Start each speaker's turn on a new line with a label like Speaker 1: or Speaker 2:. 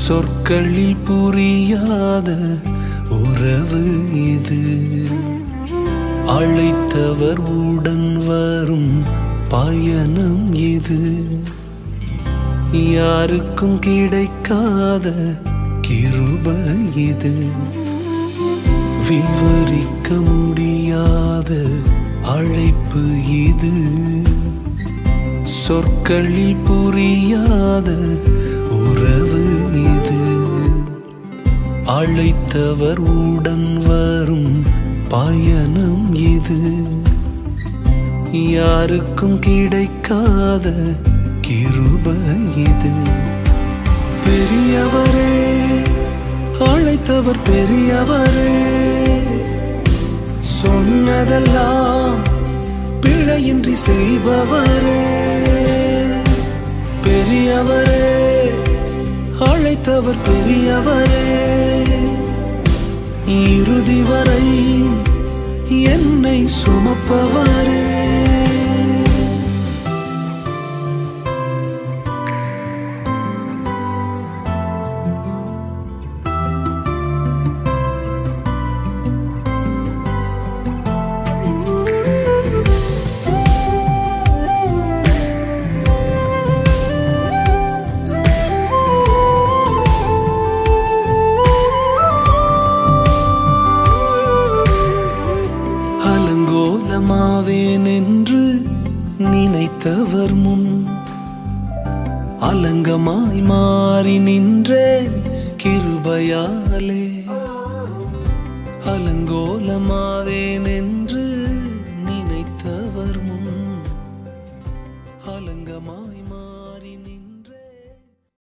Speaker 1: சொற்களில் புரியாத உறவு இது அழைத்தவர் உடன் வரும் பயணம் இது யாருக்கும் கிடைக்காத கிருப இது விவரிக்க முடியாத அழைப்பு இது சொற்களில் புரியாத உறவு இது அழைத்தவர் உடன் வரும் பயணம் இது யாருக்கும் கிடைக்காத கிருப இது பெரியவரே அழைத்தவர் பெரியவரே சொன்னதெல்லாம் பிழையின்றி செய்பவரே பெரியவரே அழைத்தவர் பெரியவரே இறுதி வரை என்னை சுமப்பவரே அலங்கோலமாவேன் என்று நினைத்தவர் முன் அலங்கமாய் மாறி நின்றேன் கிருபையாலே அலங்கோலமாவேன் என்று